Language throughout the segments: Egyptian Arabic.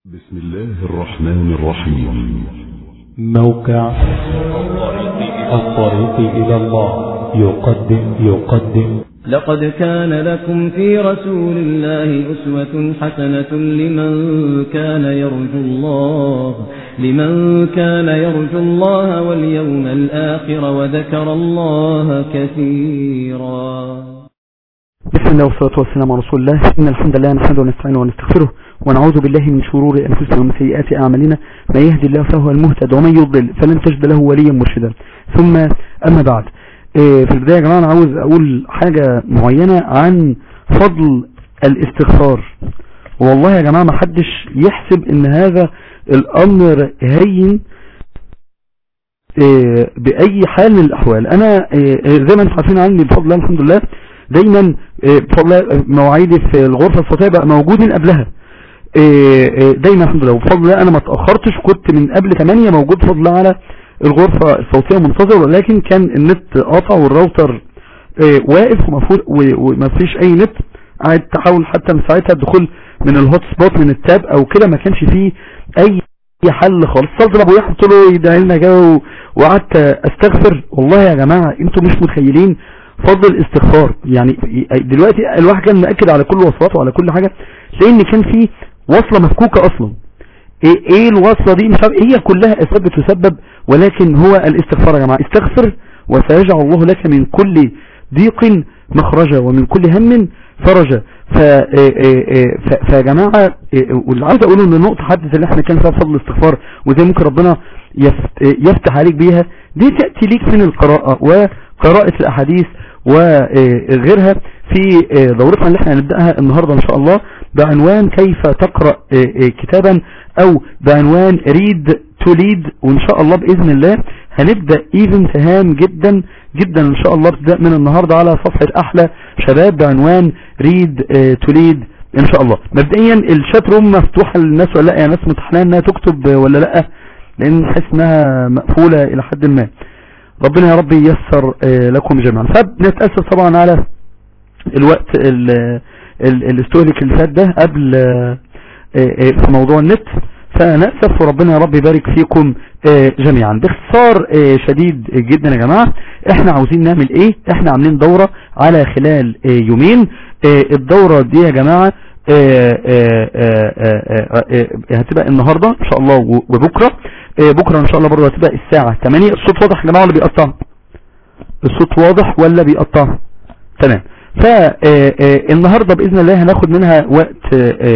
بسم الله الرحمن الرحيم موقع الطريق إلى الله يقدم يقدم لقد كان لكم في رسول الله أسوة حسنة لمن كان يرجو الله لمن كان يرجو الله واليوم الآخر وذكر الله كثيرا بسم الله والصلاة والسلام على رسول الله إن الحمد لله نحمده ونستعينه ونستغفره ونعوذ بالله من شرور أنفسنا ومن سيئات أعمالنا من يهدي الله فهو المهتد ومن يضلل فلن تجد له وليا مرشدا ثم أما بعد إيه في البداية يا جماعة أنا عاوز أقول حاجة معينة عن فضل الاستغفار والله يا جماعة ما حدش يحسب ان هذا الأمر هين إيه بأي حال من الأحوال أنا إيه زي ما انتم عارفين عني بفضل الله الحمد لله دايما بفضل الله مواعيدي في الغرفة الصوتية بقى موجود من قبلها دايما الحمد لله وبفضل الله انا ما اتأخرتش كنت من قبل 8 موجود بفضل الله على الغرفة الصوتية منتظر ولكن كان النت قاطع والراوتر واقف وما فيش اي نت قاعد تحاول حتى من ساعتها الدخول من الهوت سبوت من التاب او كده ما كانش فيه اي حل خالص اتصلت بابو يحيى قلت له يدعي لنا كده وقعدت استغفر والله يا جماعه انتوا مش متخيلين فضل الاستغفار يعني دلوقتي الواحد كان مأكد على كل وصفاته وعلى كل حاجة لان كان في وصلة مفكوكة اصلا ايه, ايه الوصلة دي مش عارف هي كلها اسباب بتسبب ولكن هو الاستغفار يا جماعة استغفر وسيجعل الله لك من كل ضيق مخرجا ومن كل هم فرجا فيا جماعة واللي عايز اقوله ان النقطة حدث اللي احنا كان فيها فضل الاستغفار وزي ممكن ربنا يفتح عليك بيها دي تأتي ليك من القراءة وقراءة الاحاديث وغيرها في دورتنا اللي احنا هنبدأها النهاردة ان شاء الله بعنوان كيف تقرأ كتابا او بعنوان read to lead وان شاء الله بإذن الله هنبدأ ايفنت هام جدا جدا ان شاء الله ابتداء من النهاردة على صفحة احلى شباب بعنوان read to lead ان شاء الله مبدئيا الشات روم مفتوحة للناس ولا لا يا ناس متحنان انها تكتب ولا لا لان حس انها مقفولة الى حد ما ربنا يا رب ييسر لكم جميعا فبنتأسف طبعا على الوقت الاستهلك اللي فات ده قبل في موضوع النت فنأسف وربنا يا رب يبارك فيكم جميعا باختصار شديد جدا يا جماعة احنا عاوزين نعمل ايه احنا عاملين دورة على خلال يومين الدورة دي يا جماعة هتبقى النهاردة ان شاء الله وبكرة بكرة ان شاء الله برضه هتبقى الساعة 8 الصوت واضح يا جماعة ولا بيقطع الصوت واضح ولا بيقطع تمام فالنهاردة بإذن الله هناخد منها وقت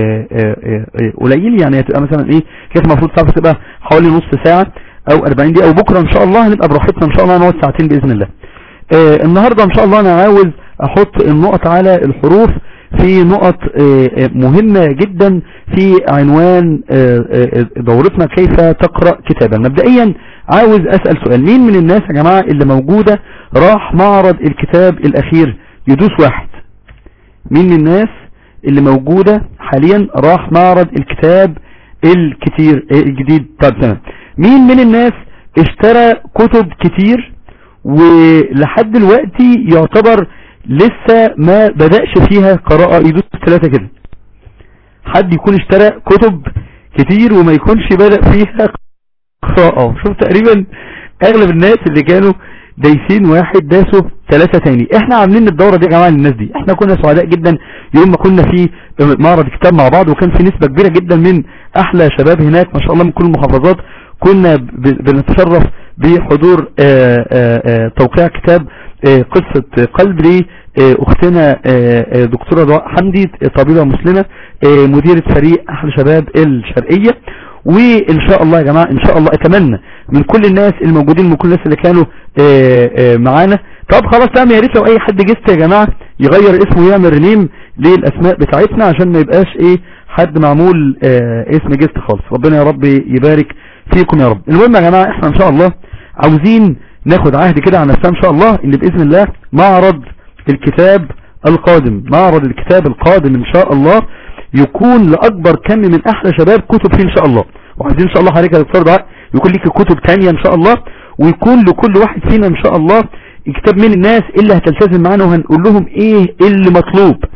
قليل يعني هتبقى مثلا ايه كانت المفروض ساعة تبقى حوالي نص ساعة او 40 دقيقة او بكرة ان شاء الله هنبقى براحتنا ان شاء الله نقعد ساعتين بإذن الله النهاردة ان شاء الله انا عاوز احط النقط على الحروف في نقط مهمة جدا في عنوان دورتنا كيف تقرأ كتابا مبدئيا عاوز اسأل سؤال مين من الناس يا جماعة اللي موجودة راح معرض الكتاب الاخير يدوس واحد مين من الناس اللي موجودة حاليا راح معرض الكتاب الكتير الجديد طب تمام مين من الناس اشترى كتب كتير ولحد دلوقتي يعتبر لسه ما بدأش فيها قراءة يدوس ثلاثة كده حد يكون اشترى كتب كتير وما يكونش بدأ فيها قراءة شوف تقريبا اغلب الناس اللي كانوا دايسين واحد داسوا ثلاثة تاني احنا عاملين الدورة دي يا جماعة للناس دي احنا كنا سعداء جدا يوم ما كنا في معرض كتاب مع بعض وكان في نسبة كبيرة جدا من احلى شباب هناك ما شاء الله من كل المحافظات كنا بنتشرف بحضور آآ آآ توقيع كتاب قصة قلب لي اختنا دكتورة دعاء حمدي طبيبة مسلمة مديرة فريق احلى شباب الشرقية وان شاء الله يا جماعة ان شاء الله اتمنى من كل الناس الموجودين من كل الناس اللي كانوا معانا طب خلاص تمام يا ريت لو اي حد جست يا جماعة يغير اسمه ويعمل رينيم للاسماء بتاعتنا عشان ما يبقاش ايه حد معمول اسم جست خالص ربنا يا رب يبارك فيكم يا رب المهم يا جماعة احنا ان شاء الله عاوزين ناخد عهد كده على نفسنا ان شاء الله ان باذن الله معرض الكتاب القادم معرض الكتاب القادم ان شاء الله يكون لاكبر كم من احلى شباب كتب فيه ان شاء الله وعايزين ان شاء الله حضرتك يا دكتور دعاء يكون ليك كتب تانية ان شاء الله ويكون لكل واحد فينا ان شاء الله كتاب من الناس اللي هتلتزم معانا وهنقول لهم ايه اللي مطلوب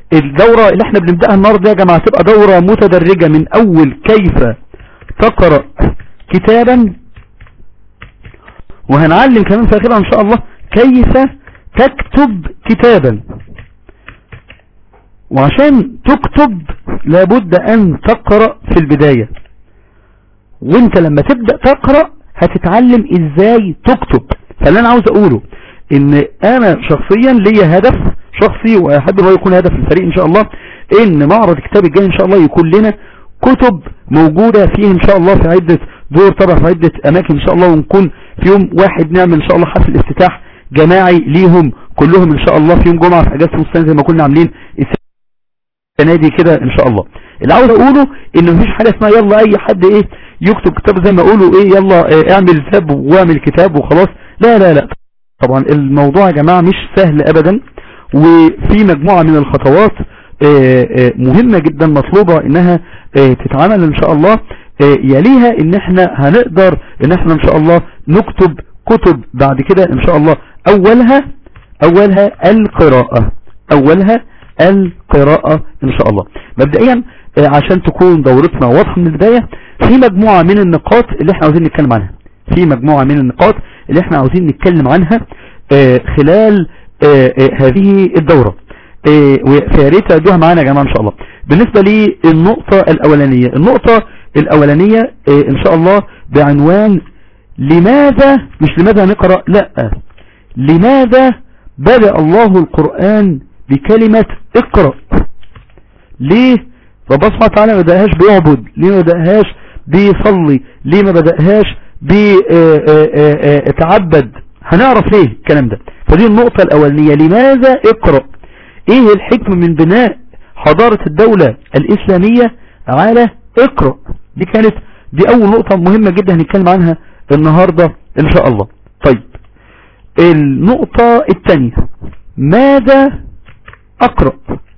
الدورة اللي احنا بنبدأها النهاردة يا جماعة تبقى دورة متدرجة من اول كيف تقرأ كتابا وهنعلم كمان في اخرها ان شاء الله كيف تكتب كتابا وعشان تكتب لابد ان تقرأ في البداية وانت لما تبدأ تقرأ هتتعلم ازاي تكتب فاللي انا عاوز اقوله ان انا شخصيا ليا هدف شخصي واحب هو يكون هدف الفريق ان شاء الله ان معرض الكتاب الجاي ان شاء الله يكون لنا كتب موجودة فيه ان شاء الله في عدة دور طبعا في عدة اماكن ان شاء الله ونكون في يوم واحد نعمل ان شاء الله حفل افتتاح جماعي ليهم كلهم ان شاء الله في يوم جمعة في اجازة المستنى زي ما كنا عاملين السنة دي كده ان شاء الله اللي عاوز اقوله ان مفيش حاجة اسمها يلا اي حد ايه يكتب كتاب زي ما اقولوا ايه يلا اه اعمل كتاب واعمل كتاب وخلاص لا لا لا طبعا الموضوع يا جماعة مش سهل ابدا وفي مجموعة من الخطوات اه اه مهمة جدا مطلوبة انها تتعمل ان شاء الله يليها ان احنا هنقدر ان احنا ان شاء الله نكتب كتب بعد كده ان شاء الله اولها اولها القراءة اولها القراءة ان شاء الله مبدئيا عشان تكون دورتنا واضحة من البداية في مجموعة من النقاط اللي احنا عاوزين نتكلم عنها في مجموعة من النقاط اللي احنا عاوزين نتكلم عنها خلال هذه الدورة فياريت تعدوها معانا يا جماعة ان شاء الله بالنسبة للنقطة الاولانية النقطة الاولانية ان شاء الله بعنوان لماذا مش لماذا نقرأ لا لماذا بدأ الله القرآن بكلمة اقرأ ليه ربنا سبحانه وتعالى ما بدأهاش بيعبد ليه ما بدأهاش بيصلي ليه ما بدأهاش بيتعبد هنعرف ليه الكلام ده فدي النقطة الاولانية لماذا اقرأ ايه الحكم من بناء حضارة الدولة الاسلامية على اقرأ دي كانت دي اول نقطة مهمة جدا هنتكلم عنها النهاردة ان شاء الله طيب النقطة الثانية ماذا اقرأ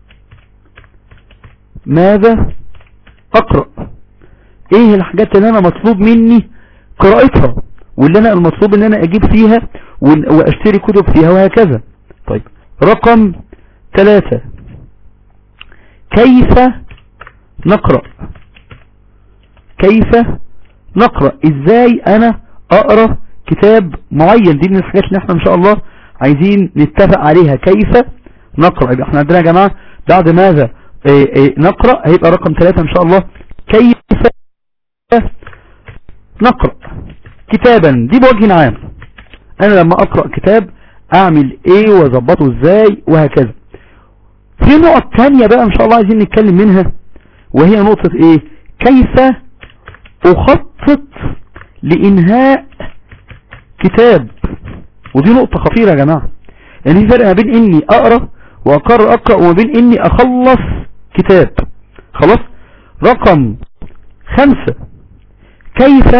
ماذا اقرأ ايه الحاجات اللي انا مطلوب مني قراءتها واللي انا المطلوب ان انا اجيب فيها واشتري كتب فيها وهكذا طيب رقم ثلاثة كيف نقرأ كيف نقرأ ازاي انا اقرأ كتاب معين دي من الحاجات اللي احنا ان شاء الله عايزين نتفق عليها كيف نقرأ يبقى احنا عندنا يا جماعة بعد ماذا ايه ايه نقرأ هيبقى رقم ثلاثة ان شاء الله كيف نقرأ كتابا دي بوجه عام انا لما اقرأ كتاب اعمل ايه واظبطه ازاي وهكذا في نقط تانية بقى ان شاء الله عايزين نتكلم منها وهي نقطة ايه كيف اخطط لانهاء كتاب ودي نقطة خطيرة يا جماعة يعني في فرق ما بين اني اقرأ واقرر اقرأ وما بين اني اخلص كتاب خلاص رقم خمسة كيف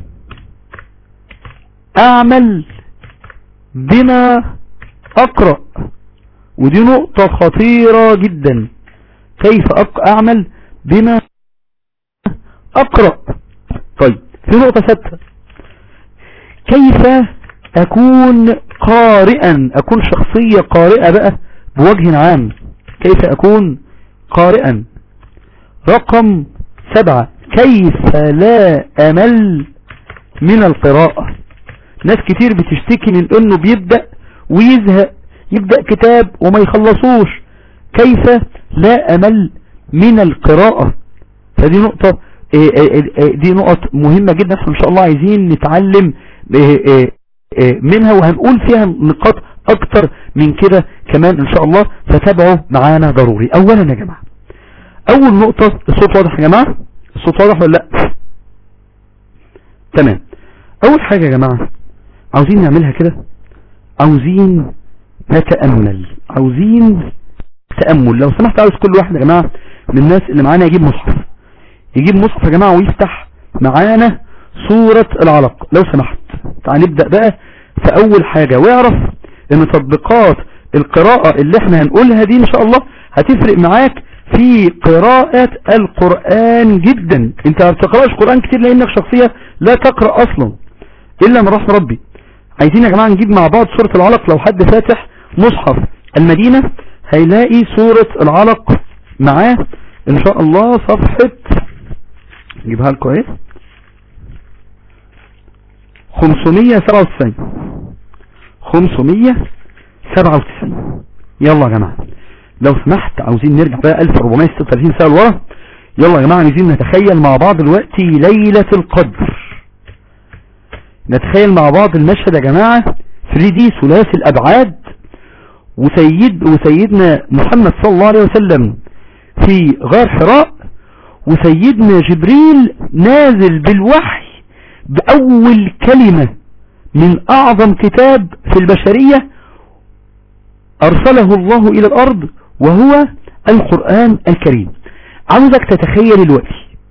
اعمل بما اقرأ ودي نقطة خطيرة جدا كيف اعمل بما اقرأ طيب في نقطة ستة كيف اكون قارئا اكون شخصية قارئة بقى بوجه عام كيف اكون قارئا رقم سبعة كيف لا امل من القراءة ناس كتير بتشتكي من انه بيبدأ ويزهق يبدأ كتاب وما يخلصوش كيف لا امل من القراءة فدي نقطة دي نقط مهمة جدا احنا ان شاء الله عايزين نتعلم منها وهنقول فيها نقاط اكتر من كده كمان ان شاء الله فتابعوا معانا ضروري اولا يا جماعة اول نقطة الصوت واضح يا جماعة الصوت واضح ولا لا تمام اول حاجة يا جماعة عاوزين نعملها كده عاوزين نتأمل عاوزين تأمل لو سمحت عاوز كل واحد يا جماعة من الناس اللي معانا يجيب مصحف يجيب مصحف يا جماعة ويفتح معانا سورة العلق لو سمحت تعال نبدأ بقى في اول حاجة واعرف ان تطبيقات القراءة اللي احنا هنقولها دي ان شاء الله هتفرق معاك في قراءة القرآن جدا انت ما بتقرأش قرآن كتير لانك شخصية لا تقرأ اصلا الا من رحم ربي عايزين يا جماعة نجيب مع بعض سورة العلق لو حد فاتح مصحف المدينة هيلاقي سورة العلق معاه ان شاء الله صفحة نجيبها لكم ايه 597 597 يلا يا جماعة لو سمحت عاوزين نرجع بقى 1436 سنة لورا يلا يا جماعة عايزين نتخيل مع بعض دلوقتي ليلة القدر نتخيل مع بعض المشهد يا جماعة 3D ثلاثي الأبعاد وسيد وسيدنا محمد صلى الله عليه وسلم في غار حراء وسيدنا جبريل نازل بالوحي بأول كلمة من أعظم كتاب في البشرية أرسله الله إلى الأرض وهو القرآن الكريم عاوزك تتخيل الوقت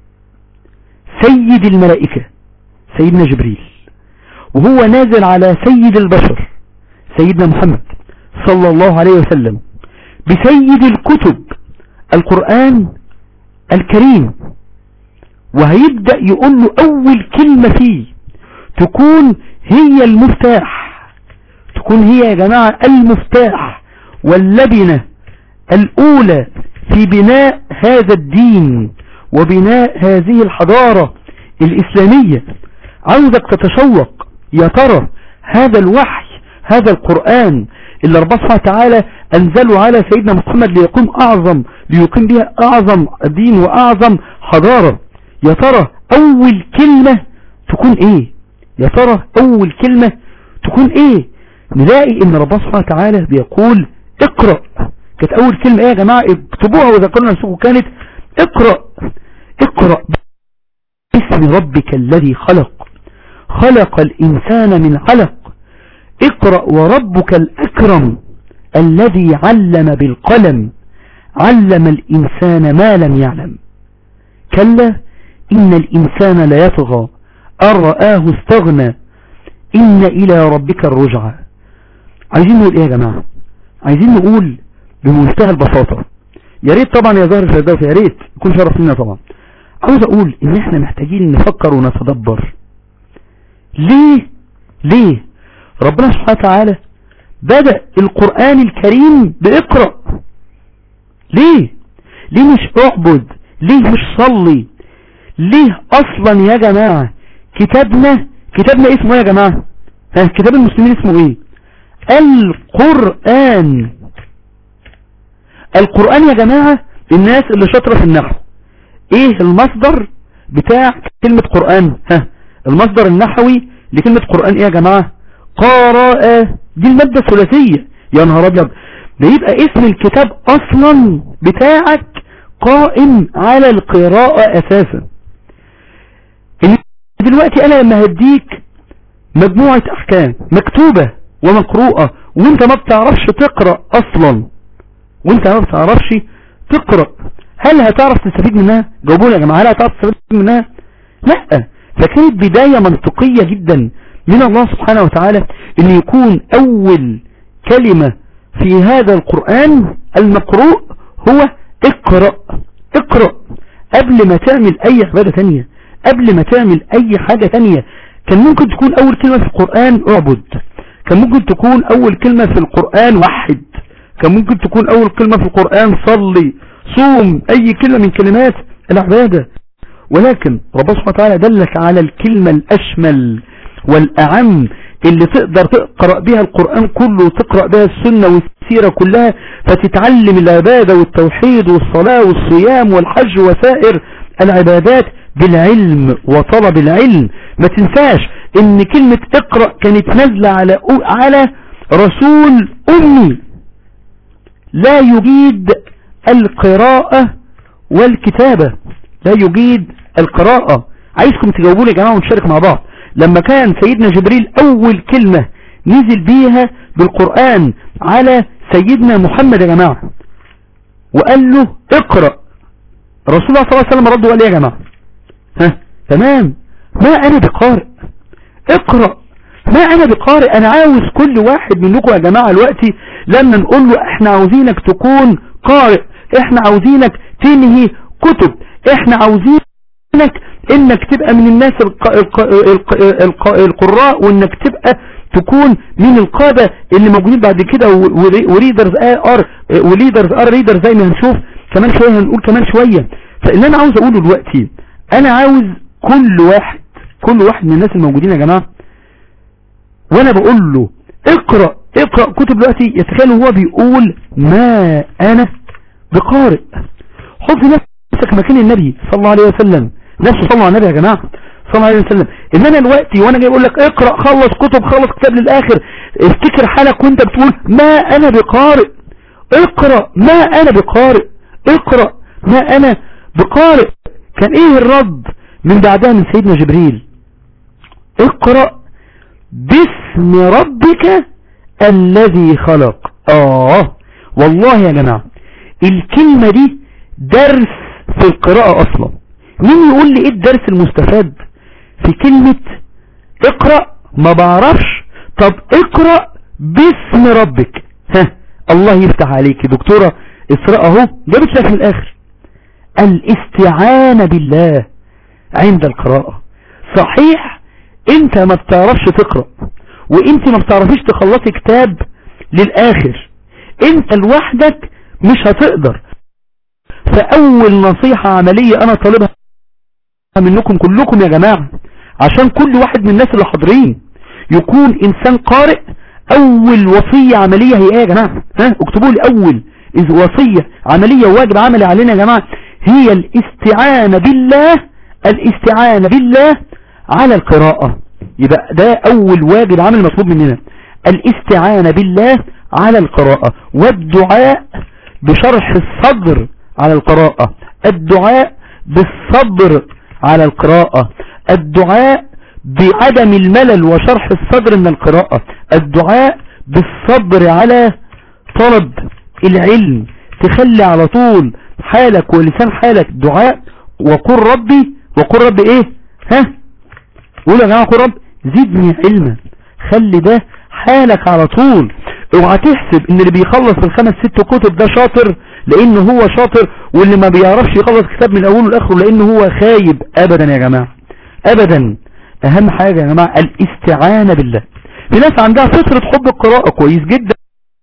سيد الملائكة سيدنا جبريل وهو نازل على سيد البشر سيدنا محمد صلى الله عليه وسلم بسيد الكتب القرآن الكريم وهيبدأ يقول له أول كلمة فيه تكون هي المفتاح تكون هي يا جماعة المفتاح واللبنة الأولى في بناء هذا الدين وبناء هذه الحضارة الإسلامية عاوزك تتشوق يا ترى هذا الوحي هذا القرآن اللي ربنا سبحانه وتعالى أنزله على سيدنا محمد ليقوم أعظم ليقيم بها أعظم دين وأعظم حضارة يا ترى أول كلمة تكون إيه يا ترى أول كلمة تكون إيه نلاقي إن ربنا سبحانه وتعالى بيقول اقرأ كانت أول كلمة إيه يا جماعة اكتبوها وذكرنا نفسكم كانت اقرأ اقرأ باسم ربك الذي خلق خلق الإنسان من علق اقرأ وربك الأكرم الذي علم بالقلم علم الإنسان ما لم يعلم كلا إن الإنسان ليطغى أن رآه استغنى إن إلى ربك الرجعى عايزين نقول إيه يا جماعة عايزين نقول بمنتهى البساطة يا ريت طبعا يا ظاهر الفردوسي يا ريت يكون شرف لنا طبعا عاوز أقول إن إحنا محتاجين نفكر ونتدبر ليه ليه ربنا سبحانه وتعالى بدأ القرآن الكريم بإقرأ ليه ليه مش اعبد ليه مش صلي ليه اصلا يا جماعة كتابنا كتابنا اسمه ايه يا جماعة ها كتاب المسلمين اسمه ايه القرآن القرآن يا جماعة الناس اللي شاطرة في النحو ايه المصدر بتاع كلمة قرآن ها المصدر النحوي لكلمة قرآن ايه يا جماعة قراءة دي المادة الثلاثية يا نهار ابيض ده يبقى اسم الكتاب اصلا بتاعك قائم على القراءة اساسا دلوقتي انا لما هديك مجموعة احكام مكتوبة ومقروءة وانت ما بتعرفش تقرأ اصلا وانت ما بتعرفش تقرأ هل هتعرف تستفيد منها جاوبونا يا جماعة هل هتعرف تستفيد منها لا فكانت بداية منطقية جدا من الله سبحانه وتعالى ان يكون اول كلمة في هذا القرآن المقروء هو اقرأ اقرأ قبل ما تعمل اي عبادة تانية قبل ما تعمل اي حاجة تانية كان ممكن تكون اول كلمة في القرآن اعبد كان ممكن تكون اول كلمة في القرآن وحد كان ممكن تكون اول كلمة في القرآن صلي صوم اي كلمة من كلمات العبادة ولكن ربنا سبحانه وتعالى دلك على الكلمة الاشمل والاعم اللي تقدر تقرأ بها القرآن كله وتقرأ بها السنة والسيرة كلها فتتعلم العبادة والتوحيد والصلاة والصيام والحج وسائر العبادات بالعلم وطلب العلم ما تنساش ان كلمة اقرأ كانت نازلة على على رسول امي لا يجيد القراءة والكتابة لا يجيد القراءة عايزكم تجاوبوا لي يا جماعة ونشارك مع بعض لما كان سيدنا جبريل اول كلمة نزل بيها بالقرآن على سيدنا محمد يا جماعة وقال له اقرأ رسول الله صلى الله عليه وسلم رد وقال ايه يا جماعة ها تمام ما انا بقارئ اقرأ ما انا بقارئ انا عاوز كل واحد منكم يا جماعة دلوقتي لما نقول له احنا عاوزينك تكون قارئ احنا عاوزينك تنهي كتب احنا عاوزينك انك تبقى من الناس الق... الق... الق... الق... القراء وانك تبقى تكون من القادة اللي موجودين بعد كده وريدرز ار وليدرز ار ريدرز زي ما هنشوف كمان شوية هنقول كمان شوية فاللي انا عاوز اقوله دلوقتي انا عاوز كل واحد كل واحد من الناس الموجودين يا جماعة وانا بقول له اقرأ اقرأ كتب دلوقتي يتخيل هو بيقول ما انا بقارئ حط نفسك مكان النبي صلى الله عليه وسلم نفسه صلى الله على النبي يا جماعة صلى الله عليه وسلم ان انا دلوقتي وانا جاي اقول لك اقرأ خلص كتب خلص كتاب للاخر افتكر حالك وانت بتقول ما انا بقارئ اقرأ ما انا بقارئ اقرأ ما انا بقارئ كان ايه الرد من بعدها من سيدنا جبريل اقرأ باسم ربك الذي خلق اه والله يا جماعة الكلمة دي درس في القراءة اصلا مين يقول لي ايه الدرس المستفاد في كلمة اقرأ ما بعرفش طب اقرأ باسم ربك ها الله يفتح عليك دكتورة اسراء اهو جابت لك من الاخر الاستعانة بالله عند القراءة صحيح انت ما بتعرفش تقرأ وانت ما بتعرفيش تخلصي كتاب للاخر انت لوحدك مش هتقدر فاول نصيحة عملية انا طالبها منكم كلكم يا جماعة عشان كل واحد من الناس اللي حاضرين يكون انسان قارئ اول وصية عملية هي ايه يا جماعة ها اكتبوا لي اول إذ وصية عملية وواجب عملي علينا يا جماعة هي الاستعانة بالله الاستعانة بالله على القراءة يبقى ده اول واجب عمل مطلوب مننا الاستعانة بالله على القراءة والدعاء بشرح الصدر على القراءة الدعاء بالصبر على القراءة الدعاء بعدم الملل وشرح الصدر من القراءة الدعاء بالصبر على طلب العلم تخلي على طول حالك ولسان حالك دعاء وقل ربي وقل ربي ايه ها قول يا جماعة قل رب زدني علما خلي ده حالك على طول اوعى تحسب ان اللي بيخلص الخمس ست كتب ده شاطر لانه هو شاطر واللي ما بيعرفش يخلص كتاب من اوله لاخره لانه هو خايب ابدا يا جماعة ابدا اهم حاجة يا جماعة الاستعانة بالله في ناس عندها فطرة حب القراءة كويس جدا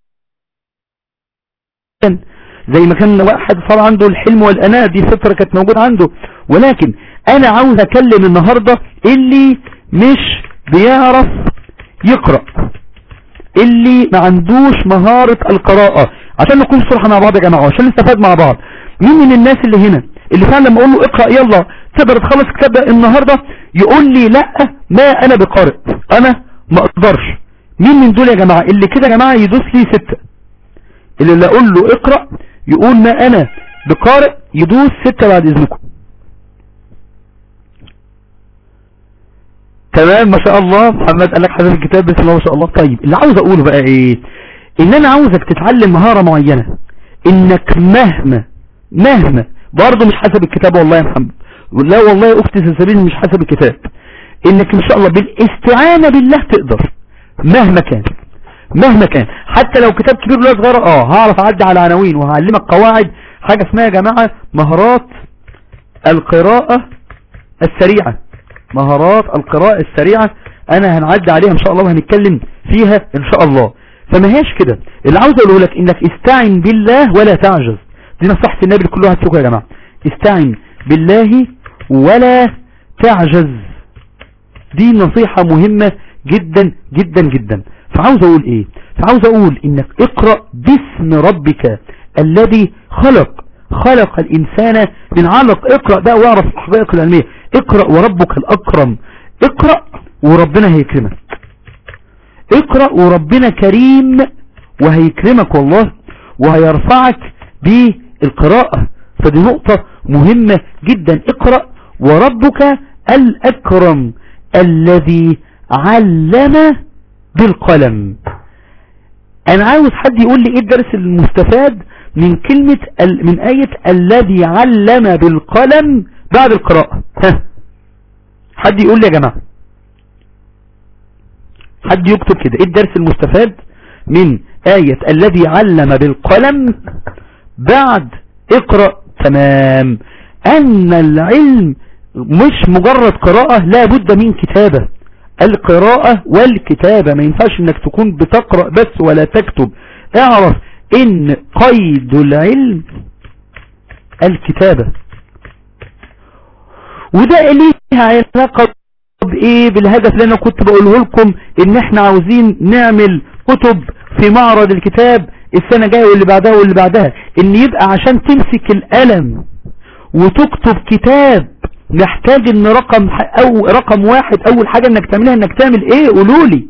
زي ما كان واحد صار عنده الحلم والأناة دي فطرة كانت موجودة عنده ولكن انا عاوز اكلم النهاردة اللي مش بيعرف يقرأ اللي ما عندوش مهارة القراءة عشان نكون صرحة مع بعض يا جماعة عشان نستفاد مع بعض مين من الناس اللي هنا اللي فعلا لما اقول له اقرأ يلا تقدر تخلص الكتاب ده النهاردة يقول لي لا ما انا بقارئ انا ما اقدرش مين من دول يا جماعة اللي كده يا جماعة يدوس لي ستة اللي اللي اقول له اقرأ يقول ما انا بقارئ يدوس ستة بعد اذنكم تمام ما شاء الله محمد قال لك حذف الكتاب بسم الله ما شاء الله طيب اللي عاوز اقوله بقى ايه ان انا عاوزك تتعلم مهارة معينة انك مهما مهما برضه مش حسب الكتاب والله يا محمد لا والله يا اختي سلسلين مش حسب الكتاب انك ان شاء الله بالاستعانة بالله تقدر مهما كان مهما كان حتى لو كتاب كبير ولا صغير اه هعرف اعدي على عناوين وهعلمك قواعد حاجة اسمها يا جماعة مهارات القراءة السريعة مهارات القراءة السريعة انا هنعدي عليها ان شاء الله وهنتكلم فيها ان شاء الله فما هيش كده اللي عاوز اقوله لك انك استعن بالله ولا تعجز دي نصيحة النبي لكل واحد فيكم يا جماعة استعن بالله ولا تعجز دي نصيحة مهمة جدا جدا جدا فعاوز اقول ايه فعاوز اقول انك اقرأ باسم ربك الذي خلق خلق الانسان من علق اقرأ بقى واعرف الحقائق العلمية اقرأ وربك الاكرم اقرأ وربنا هيكرمك اقرأ وربنا كريم وهيكرمك والله وهيرفعك بالقراءة فدي نقطة مهمة جدا اقرأ وربك الأكرم الذي علم بالقلم انا عاوز حد يقول لي ايه الدرس المستفاد من كلمة من آية الذي علم بالقلم بعد القراءة ها حد يقول لي يا جماعة حد يكتب كده ايه الدرس المستفاد من آية الذي علم بالقلم بعد اقرأ تمام ان العلم مش مجرد قراءة لا بد من كتابة القراءة والكتابة ما ينفعش انك تكون بتقرأ بس ولا تكتب اعرف ان قيد العلم الكتابة وده ليه علاقة بايه بالهدف اللي انا كنت بقوله لكم ان احنا عاوزين نعمل كتب في معرض الكتاب السنة جاية واللي بعدها واللي بعدها ان يبقى عشان تمسك القلم وتكتب كتاب محتاج ان رقم او رقم واحد اول حاجة انك تعملها انك تعمل ايه قولولي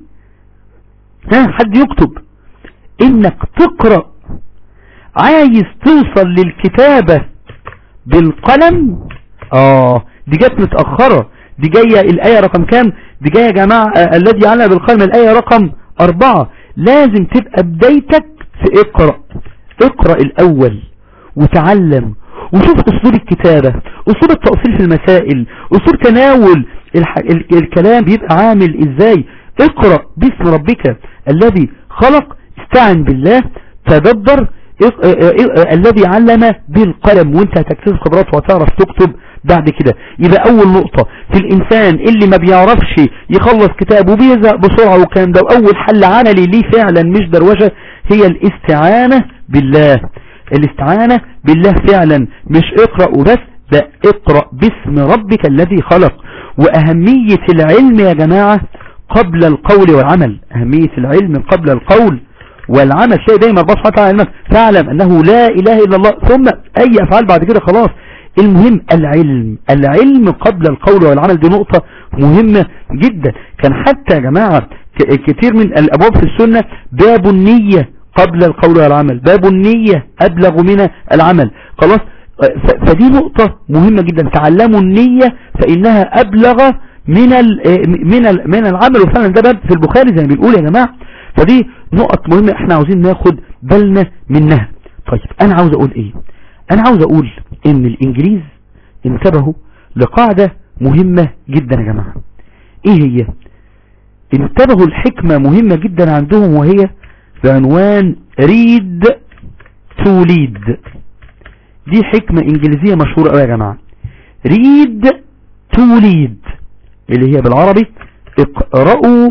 ها حد يكتب انك تقرأ عايز توصل للكتابة بالقلم اه دي جت متأخرة دي جاية الآية رقم كام دي جاية يا جماعة آه الذي علم بالقلم الآية رقم أربعة لازم تبقى بدايتك في اقرأ اقرأ الأول وتعلم وشوف أسلوب الكتابة أسلوب التأصيل في المسائل أسلوب تناول الح... ال... الكلام بيبقى عامل إزاي اقرأ باسم ربك الذي خلق استعن بالله تدبر إق... اه... اه... الذي علم بالقلم وانت هتكتسب خبرات وهتعرف تكتب بعد كده يبقى اول نقطة في الانسان اللي ما بيعرفش يخلص كتاب وبيزهق بسرعة والكلام ده واول حل عملي ليه فعلا مش دروشة هي الاستعانة بالله الاستعانة بالله فعلا مش اقرأ وبس ده اقرأ باسم ربك الذي خلق واهمية العلم يا جماعة قبل القول والعمل اهمية العلم قبل القول والعمل شيء دايما الله سبحانه وتعالى فاعلم انه لا اله الا الله ثم اي افعال بعد كده خلاص المهم العلم العلم قبل القول والعمل دي نقطة مهمة جدا كان حتى يا جماعة كتير من الابواب في السنة باب النية قبل القول والعمل باب النية ابلغ من العمل خلاص فدي نقطة مهمة جدا تعلموا النية فانها ابلغ من ال من ال من العمل وفعلا ده باب في البخاري زي ما بنقول يا جماعة فدي نقط مهمة احنا عاوزين ناخد بالنا منها طيب انا عاوز اقول ايه انا عاوز اقول ان الانجليز انتبهوا لقاعدة مهمة جدا يا جماعة ايه هي انتبهوا الحكمة مهمة جدا عندهم وهي بعنوان read to lead دي حكمة انجليزية مشهورة قوي يا جماعة read to lead اللي هي بالعربي اقرأوا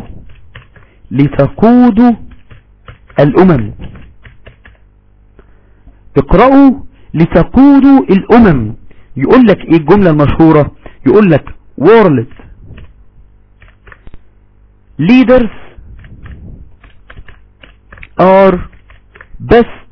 لتقودوا الامم اقرأوا لتقودوا الامم يقول لك ايه الجملة المشهورة يقول لك world leaders are best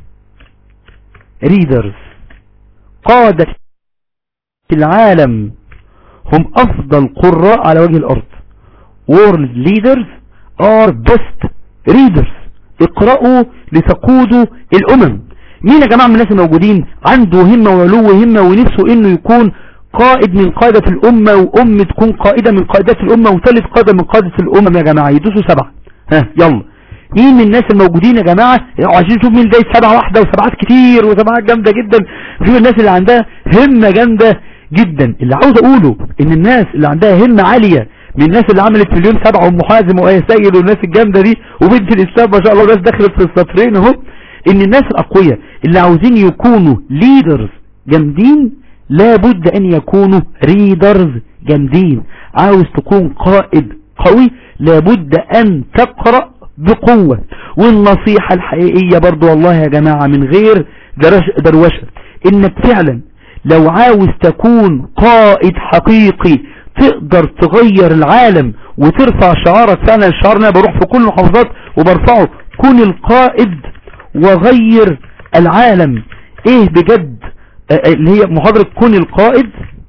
readers قادة العالم هم افضل قراء على وجه الارض world leaders are best readers اقرأوا لتقودوا الامم مين يا جماعة من الناس الموجودين عنده همة وعلو همة ونفسه انه يكون قائد من قادة الامة وام تكون قائدة من قائدات الامة وثالث قادة من قادة الامم يا جماعة يدوسوا سبعة ها يلا مين من الناس الموجودين يا جماعة عايزين نشوف مين جاي سبعة واحدة وسبعات كتير وسبعات جامدة جدا في الناس اللي عندها همة جامدة جدا اللي عاوز اقوله ان الناس اللي عندها همة عالية من الناس اللي عملت مليون سبعة ام حازم وآية سيد والناس الجامدة دي وبنت الاسلام ما شاء الله ناس دخلت في السطرين اهو ان الناس الاقوياء اللي عاوزين يكونوا ليدرز جامدين لابد ان يكونوا ريدرز جامدين عاوز تكون قائد قوي لابد ان تقرأ بقوة والنصيحة الحقيقية برضو والله يا جماعة من غير دروشة انك فعلا لو عاوز تكون قائد حقيقي تقدر تغير العالم وترفع شعارك فعلا الشعار انا بروح في كل المحافظات وبرفعه كون القائد وغير العالم ايه بجد اللي هي محاضرة كون القائد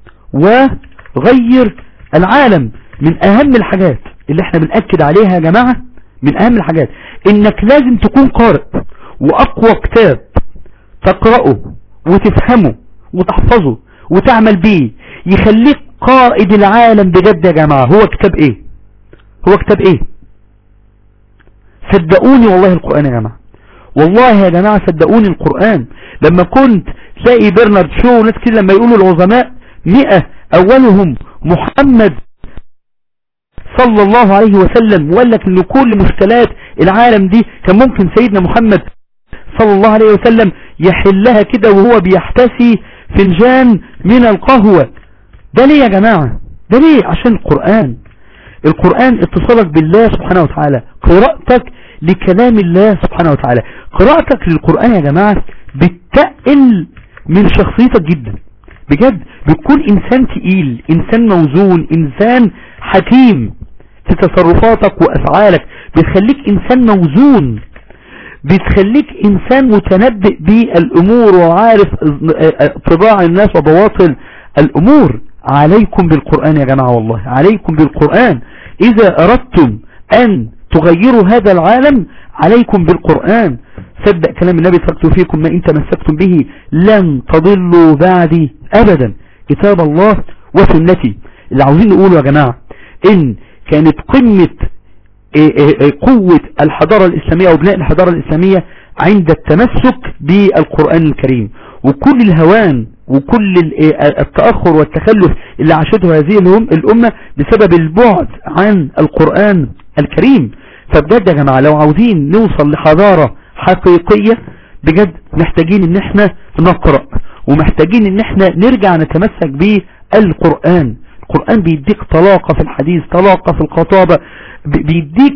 وغير العالم من اهم الحاجات اللي احنا بنأكد عليها يا جماعة من اهم الحاجات انك لازم تكون قارئ واقوى كتاب تقرأه وتفهمه وتحفظه وتعمل بيه يخليك قائد العالم بجد يا جماعة هو كتاب ايه هو كتاب ايه صدقوني والله القرآن يا جماعة والله يا جماعة صدقوني القرآن لما كنت تلاقي برنارد شو وناس كده لما يقولوا العظماء مئة اولهم محمد صلى الله عليه وسلم وقال لك ان كل مشكلات العالم دي كان ممكن سيدنا محمد صلى الله عليه وسلم يحلها كده وهو بيحتسي فنجان من القهوة ده ليه يا جماعة ده ليه عشان القرآن القرآن اتصالك بالله سبحانه وتعالى قراءتك لكلام الله سبحانه وتعالى قراءتك للقرآن يا جماعة بتقل من شخصيتك جدا بجد بتكون انسان تقيل انسان موزون انسان حكيم في تصرفاتك وافعالك بتخليك انسان موزون بتخليك انسان متنبئ بالامور وعارف طباع الناس وبواطن الامور عليكم بالقرآن يا جماعة والله عليكم بالقرآن اذا اردتم ان تغيروا هذا العالم عليكم بالقرآن صدق كلام النبي تركت فيكم ما ان تمسكتم به لن تضلوا بعدي ابدا كتاب الله وسنتي اللي عاوزين نقوله يا جماعة ان كانت قمة قوة الحضارة الإسلامية وبناء الحضارة الإسلامية عند التمسك بالقرآن الكريم وكل الهوان وكل التأخر والتخلف اللي عاشته هذه الأمة بسبب البعد عن القرآن الكريم فبجد يا جماعة لو عاوزين نوصل لحضارة حقيقية بجد محتاجين ان احنا نقرأ ومحتاجين ان احنا نرجع نتمسك بالقرآن القرآن بيديك طلاقة في الحديث طلاقة في الخطابة بيديك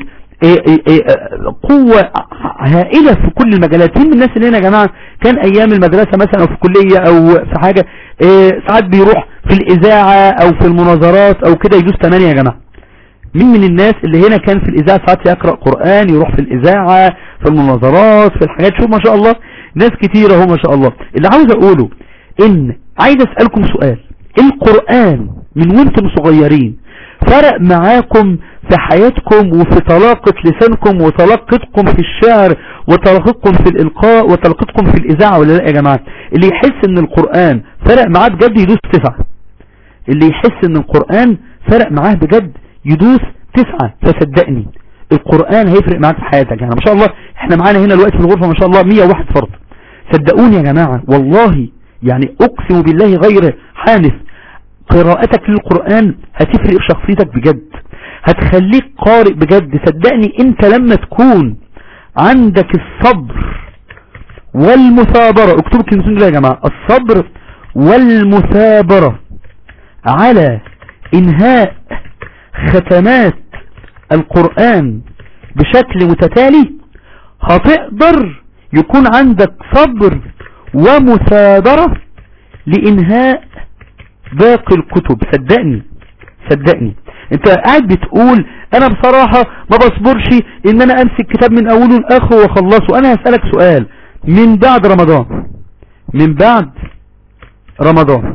قوة هائلة في كل المجالات مين من الناس اللي هنا يا جماعة كان ايام المدرسة مثلا او في كلية او في حاجة ساعات بيروح في الاذاعة او في المناظرات او كده يدوس 8 يا جماعة مين من الناس اللي هنا كان في الاذاعة ساعات يقرأ قرآن يروح في الاذاعة في المناظرات في الحاجات شوف ما شاء الله ناس كتيرة هو ما شاء الله اللي عاوز اقوله ان عايز اسألكم سؤال القرآن من وانتم صغيرين فرق معاكم في حياتكم وفي طلاقة لسانكم وطلاقتكم في الشعر وطلاقتكم في الإلقاء وطلاقتكم في الإذاعة ولا لا يا جماعة اللي يحس ان القرآن فرق معاه بجد يدوس تسعة اللي يحس ان القرآن فرق معاه بجد يدوس تسعة فصدقني القرآن هيفرق معاك في حياتك يعني ما شاء الله احنا معانا هنا الوقت في الغرفة ما شاء الله 101 فرد صدقوني يا جماعة والله يعني اقسم بالله غير حانف قراءتك للقرآن هتفرق في شخصيتك بجد هتخليك قارئ بجد صدقني انت لما تكون عندك الصبر والمثابرة اكتبوا الكلمتين دول يا جماعة الصبر والمثابرة على انهاء ختمات القرآن بشكل متتالي هتقدر يكون عندك صبر ومثابرة لانهاء باقي الكتب صدقني صدقني انت قاعد بتقول انا بصراحة ما بصبرش ان انا امسك كتاب من اوله لاخره واخلصه انا هسألك سؤال من بعد رمضان من بعد رمضان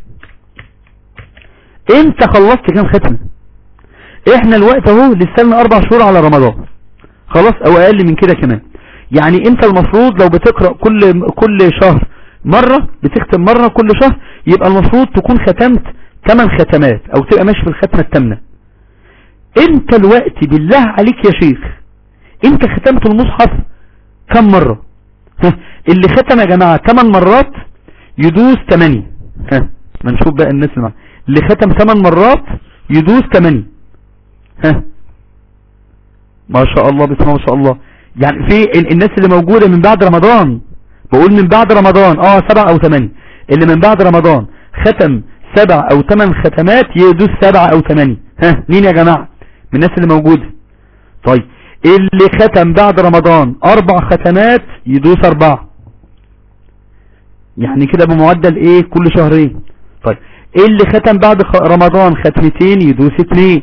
انت خلصت كام ختمة احنا الوقت اهو لسه لنا اربع شهور على رمضان خلاص او اقل من كده كمان يعني انت المفروض لو بتقرأ كل كل شهر مرة بتختم مرة كل شهر يبقى المفروض تكون ختمت 8 ختمات او تبقى ماشي في الختمة الثامنة انت الوقت بالله عليك يا شيخ انت ختمت المصحف كم مرة اللي ختم يا جماعة 8 مرات يدوس 8 ها ما نشوف بقى الناس اللي معنا اللي ختم 8 مرات يدوس 8 ها ما شاء الله بسم الله ما شاء الله يعني في الناس اللي موجودة من بعد رمضان بقول من بعد رمضان اه سبع او ثمانية اللي من بعد رمضان ختم سبع او ثمان ختمات يدوس سبع او ثمانية ها مين يا جماعة من الناس اللي موجودة طيب اللي ختم بعد رمضان اربع ختمات يدوس اربعة يعني كده بمعدل ايه كل شهرين طيب اللي ختم بعد رمضان ختمتين يدوس اتنين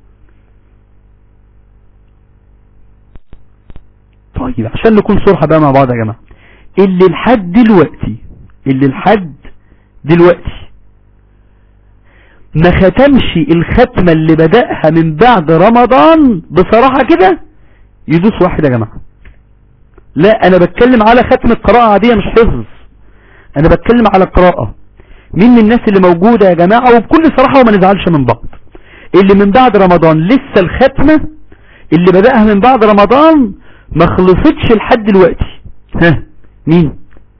طيب عشان نكون صرحة بقى مع بعض يا جماعة اللي لحد دلوقتي اللي لحد دلوقتي ما ختمش الختمة اللي بدأها من بعد رمضان بصراحة كده يدوس واحد يا جماعة لا انا بتكلم على ختم القراءة عادية مش حفظ انا بتكلم على قراءة مين من الناس اللي موجودة يا جماعة وبكل صراحة وما نزعلش من بعض اللي من بعد رمضان لسه الختمة اللي بدأها من بعد رمضان ما خلصتش لحد دلوقتي ها مين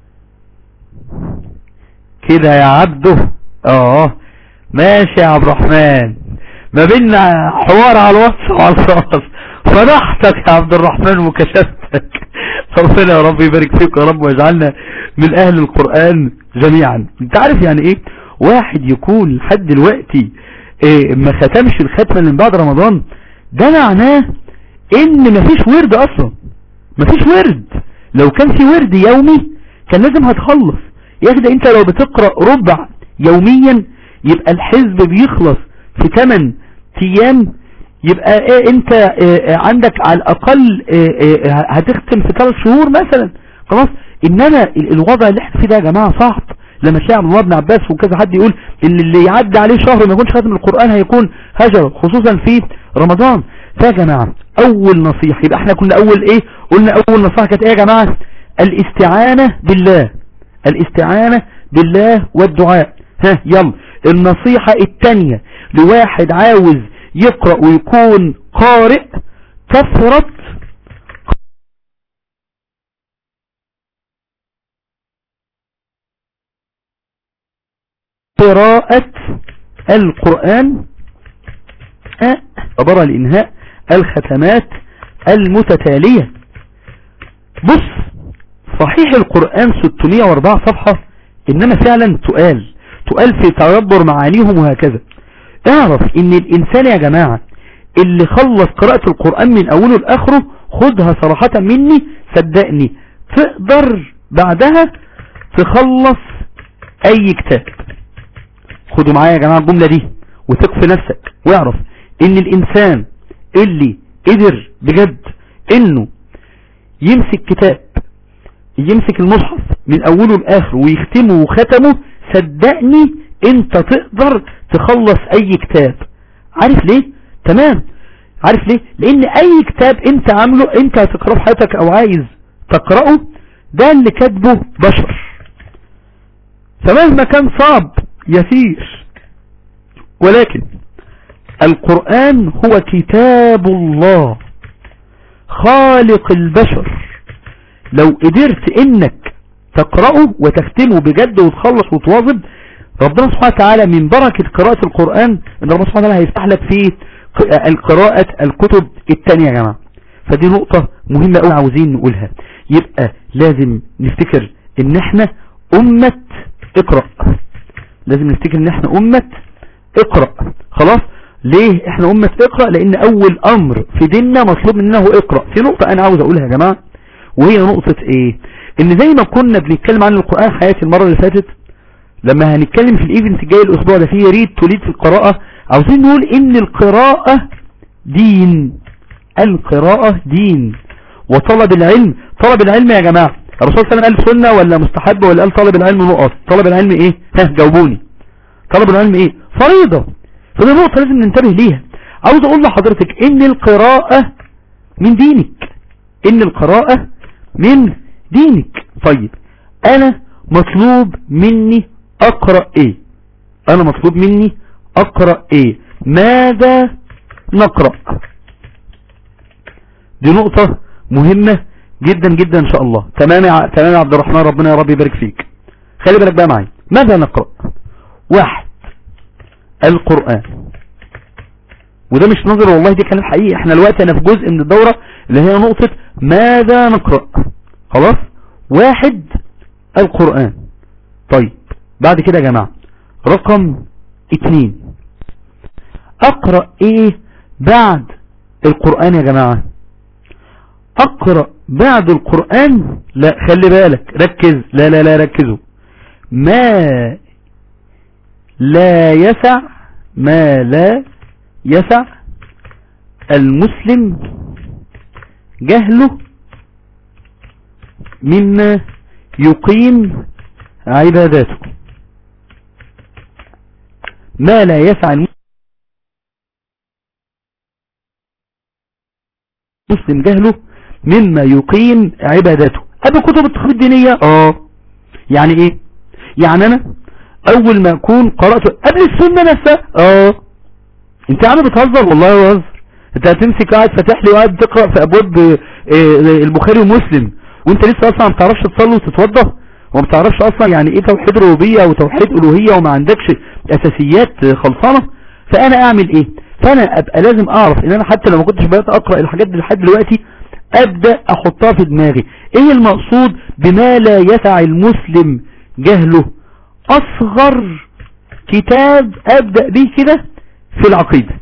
كده يا عبده اه ماشي يا عبد الرحمن ما بيننا حوار على الواتس وعلى الخاص فضحتك يا عبد الرحمن وكشفتك ربنا يا رب يبارك فيك يا رب ويجعلنا من اهل القرآن جميعا انت عارف يعني ايه واحد يكون لحد دلوقتي إيه ما ختمش الختمة اللي من بعد رمضان ده معناه ان مفيش ورد اصلا مفيش ورد لو كان في ورد يومي كان لازم هتخلص يا اخي ده انت لو بتقرأ ربع يوميا يبقى الحزب بيخلص في 8 ايام يبقى ايه انت إيه عندك على الاقل إيه إيه هتختم في 3 شهور مثلا خلاص انما الوضع اللي احنا فيه ده يا جماعة صعب لما تلاقي عبد الله بن عباس وكذا حد يقول ان اللي يعدي عليه شهر ما يكونش خاتم القرآن هيكون هجر خصوصا في رمضان فيا جماعة اول نصيحة يبقى احنا كنا اول ايه قلنا اول نصيحة كانت ايه يا جماعة الاستعانة بالله الاستعانة بالله والدعاء ها يلا النصيحة التانية لواحد عاوز يقرأ ويكون قارئ كثرة قراءة القرآن عبارة لإنهاء الختمات المتتالية بص صحيح القرآن 604 صفحة إنما فعلا تقال تقال في تدبر معانيهم وهكذا اعرف ان الانسان يا جماعة اللي خلص قراءة القرآن من اوله لاخره خدها صراحة مني صدقني تقدر بعدها تخلص اي كتاب خدوا معايا يا جماعة الجملة دي وثق في نفسك واعرف ان الانسان اللي قدر بجد انه يمسك كتاب يمسك المصحف من اوله لاخره ويختمه وختمه صدقني انت تقدر تخلص اي كتاب عارف ليه تمام عارف ليه لان اي كتاب انت عامله انت هتقرأه في حياتك او عايز تقرأه ده اللي كاتبه بشر فمهما كان صعب يسير ولكن القرآن هو كتاب الله خالق البشر لو قدرت انك تقرأه وتختمه بجد وتخلص وتواظب ربنا سبحانه وتعالى من بركة قراءة القرآن ان ربنا سبحانه وتعالى هيفتح لك في القراءة الكتب التانية يا جماعة فدي نقطة مهمة قوي عاوزين نقولها يبقى لازم نفتكر ان احنا امة اقرأ لازم نفتكر ان احنا امة اقرأ خلاص ليه احنا امة اقرأ لان اول امر في ديننا مطلوب مننا هو اقرأ في نقطة انا عاوز اقولها يا جماعة وهي نقطة ايه ان زي ما كنا بنتكلم عن القرآن حياتي المرة اللي فاتت لما هنتكلم في الايفنت الجاي الاسبوع ده فيه ريد توليد في القراءة عاوزين نقول ان القراءة دين القراءة دين وطلب العلم طلب العلم يا جماعة الرسول صلى الله عليه وسلم قال سنة ولا مستحب ولا قال طلب العلم نقط طلب العلم ايه ها جاوبوني طلب العلم ايه فريضة فدي نقطة لازم ننتبه ليها عاوز اقول لحضرتك ان القراءة من دينك ان القراءة من دينك طيب انا مطلوب مني اقرأ ايه انا مطلوب مني اقرأ ايه ماذا نقرأ دي نقطة مهمة جدا جدا ان شاء الله تمام يا تمام يا عبد الرحمن ربنا يا رب يبارك فيك خلي بالك بقى معايا ماذا نقرأ واحد القرآن وده مش نظر والله دي كلام حقيقي احنا دلوقتي انا في جزء من الدورة اللي هي نقطة ماذا نقرأ خلاص واحد القرآن طيب بعد كده يا جماعة رقم اتنين اقرأ ايه بعد القرآن يا جماعة اقرأ بعد القرآن لا خلي بالك ركز لا لا لا ركزوا ما لا يسع ما لا يسع المسلم جهله مما يقيم عباداته ما لا يسع المسلم جهله مما يقيم عباداته أبي كتب التخريج الدينية اه يعني ايه يعني انا اول ما اكون قرأت قبل السنة نفسها اه انت عم بتهزر والله بهزر انت هتمسك قاعد فاتح لي وقاعد تقرأ في ابواب اه البخاري ومسلم وانت لسه اصلا ما بتعرفش تصلي وتتوضى وما بتعرفش اصلا يعني ايه توحيد ربوبيه وتوحيد الوهيه وما عندكش اساسيات خلصانه فانا اعمل ايه فانا ابقى لازم اعرف ان انا حتى لو ما كنتش بدات اقرا الحاجات دي لحد دلوقتي ابدا احطها في دماغي ايه المقصود بما لا يسع المسلم جهله اصغر كتاب ابدا بيه كده في العقيدة